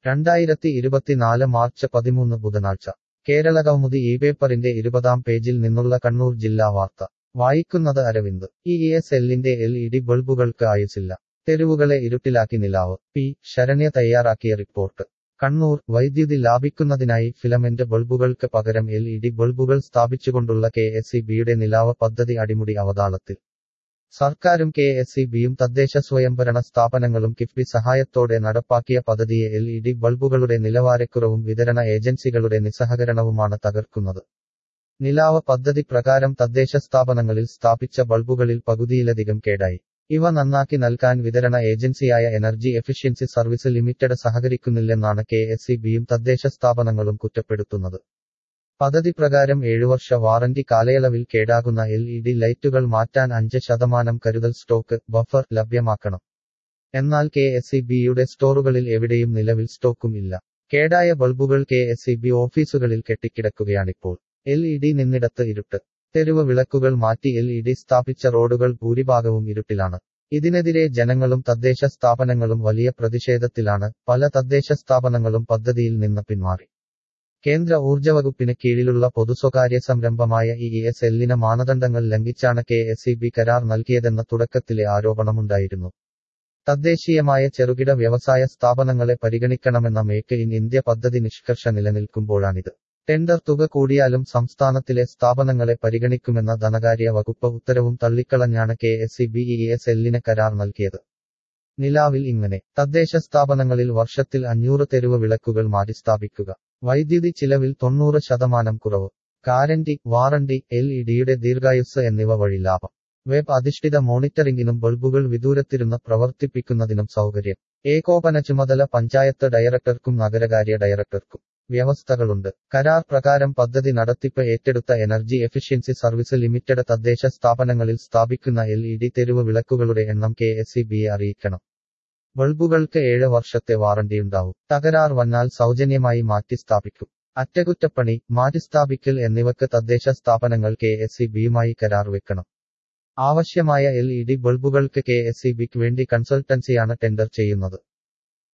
രണ്ടായിരത്തി ഇരുപത്തിനാല് മാർച്ച് പതിമൂന്ന് ബുധനാഴ്ച കേരള കൗമുദി ഈ പേപ്പറിന്റെ ഇരുപതാം പേജിൽ നിന്നുള്ള കണ്ണൂർ ജില്ലാ വാർത്ത വായിക്കുന്നത് അരവിന്ദ് ഇ എസ് എല്ലിന്റെ എൽ ഇ ഡി ബൾബുകൾക്ക് ആയുസില്ല തെരുവുകളെ ഇരുട്ടിലാക്കി നിലാവ് പി ശരണ്യ തയ്യാറാക്കിയ റിപ്പോർട്ട് കണ്ണൂർ വൈദ്യുതി ലാഭിക്കുന്നതിനായി ഫിലമെന്റ് ബൾബുകൾക്ക് പകരം എൽ ഇ ഡി ബൾബുകൾ സ്ഥാപിച്ചുകൊണ്ടുള്ള കെ എസ് ഇ ബിയുടെ നിലാവ് പദ്ധതി അടിമുടി അവതാളത്തിൽ സർക്കാരും കെ എസ് ഇ ബിയും തദ്ദേശ സ്വയംഭരണ സ്ഥാപനങ്ങളും കിഫ്ബി സഹായത്തോടെ നടപ്പാക്കിയ പദ്ധതിയെ എൽ ഇ ഡി ബൾബുകളുടെ നിലവാരക്കുറവും വിതരണ ഏജൻസികളുടെ നിസ്സഹകരണവുമാണ് തകർക്കുന്നത് നിലാവ് പദ്ധതി പ്രകാരം തദ്ദേശ സ്ഥാപനങ്ങളിൽ സ്ഥാപിച്ച ബൾബുകളിൽ പകുതിയിലധികം കേടായി ഇവ നന്നാക്കി നൽകാൻ വിതരണ ഏജൻസിയായ എനർജി എഫിഷ്യൻസി സർവീസ് ലിമിറ്റഡ് സഹകരിക്കുന്നില്ലെന്നാണ് കെ എസ് ഇ ബിയും തദ്ദേശ സ്ഥാപനങ്ങളും കുറ്റപ്പെടുത്തുന്നത് പദ്ധതി പ്രകാരം ഏഴുവർഷ വാറന്റി കാലയളവിൽ കേടാകുന്ന എൽ ഇ ഡി ലൈറ്റുകൾ മാറ്റാൻ അഞ്ച് ശതമാനം കരുതൽ സ്റ്റോക്ക് ബഫർ ലഭ്യമാക്കണം എന്നാൽ കെ എസ് ഇ ബിയുടെ സ്റ്റോറുകളിൽ എവിടെയും നിലവിൽ സ്റ്റോക്കും ഇല്ല കേടായ ബൾബുകൾ കെ എസ് ഇ ബി ഓഫീസുകളിൽ കെട്ടിക്കിടക്കുകയാണിപ്പോൾ എൽ ഇ ഡി നിന്നിടത്ത് ഇരുട്ട് തെരുവ് വിളക്കുകൾ മാറ്റി എൽ ഇ ഡി സ്ഥാപിച്ച റോഡുകൾ ഭൂരിഭാഗവും ഇരുട്ടിലാണ് ഇതിനെതിരെ ജനങ്ങളും തദ്ദേശ സ്ഥാപനങ്ങളും വലിയ പ്രതിഷേധത്തിലാണ് പല തദ്ദേശ സ്ഥാപനങ്ങളും പദ്ധതിയിൽ നിന്ന് പിന്മാറി കേന്ദ്ര ഊർജ്ജ വകുപ്പിന് കീഴിലുള്ള പൊതുസ്വകാര്യ സംരംഭമായ ഇ എസ് എല്ലിന് മാനദണ്ഡങ്ങൾ ലംഘിച്ചാണ് കെ എസ് ഇ ബി കരാർ നൽകിയതെന്ന തുടക്കത്തിലെ ആരോപണമുണ്ടായിരുന്നു തദ്ദേശീയമായ ചെറുകിട വ്യവസായ സ്ഥാപനങ്ങളെ പരിഗണിക്കണമെന്ന മേക്ക് ഇൻ ഇന്ത്യ പദ്ധതി നിഷ്കർഷ നിലനിൽക്കുമ്പോഴാണിത് ടെൻഡർ തുക കൂടിയാലും സംസ്ഥാനത്തിലെ സ്ഥാപനങ്ങളെ പരിഗണിക്കുമെന്ന ധനകാര്യ വകുപ്പ് ഉത്തരവും തള്ളിക്കളഞ്ഞാണ് K S E B E S എല്ലിന് കരാർ നൽകിയത് നിലാവിൽ ഇങ്ങനെ തദ്ദേശ സ്ഥാപനങ്ങളിൽ വർഷത്തിൽ അഞ്ഞൂറ് തെരുവ് വിളക്കുകൾ മാറ്റിസ്ഥാപിക്കുക വൈദ്യുതി ചിലവിൽ തൊണ്ണൂറ് ശതമാനം കുറവ് കാരന്റി വാറണ്ടി എൽ ഇ ഡിയുടെ ദീർഘായുസ് എന്നിവ വഴി ലാഭം വെബ് അധിഷ്ഠിത മോണിറ്ററിംഗിനും ബൾബുകൾ വിദൂരത്തിരുന്ന് പ്രവർത്തിപ്പിക്കുന്നതിനും സൗകര്യം ഏകോപന ചുമതല പഞ്ചായത്ത് ഡയറക്ടർക്കും നഗരകാര്യ ഡയറക്ടർക്കും വ്യവസ്ഥകളുണ്ട് കരാർ പ്രകാരം പദ്ധതി നടത്തിപ്പ് ഏറ്റെടുത്ത എനർജി എഫിഷ്യൻസി സർവീസ് ലിമിറ്റഡ് തദ്ദേശ സ്ഥാപനങ്ങളിൽ സ്ഥാപിക്കുന്ന എൽ ഇ ഡി തെരുവ് വിളക്കുകളുടെ എണ്ണം കെ എസ് ഇ ബിയെ അറിയിക്കണം ബൾബുകൾക്ക് ഏഴ് വർഷത്തെ വാറണ്ടിയുണ്ടാവും തകരാർ വന്നാൽ സൗജന്യമായി മാറ്റി സ്ഥാപിക്കും അറ്റകുറ്റപ്പണി മാറ്റിസ്ഥാപിക്കൽ എന്നിവക്ക് തദ്ദേശ സ്ഥാപനങ്ങൾ കെ എസ് ഇ ബിയുമായി കരാർ വെക്കണം ആവശ്യമായ എൽ ഇ ഡി ബൾബുകൾക്ക് കെ എസ് ഇ ബിക്ക് വേണ്ടി കൺസൾട്ടൻസിയാണ് ടെൻഡർ ചെയ്യുന്നത്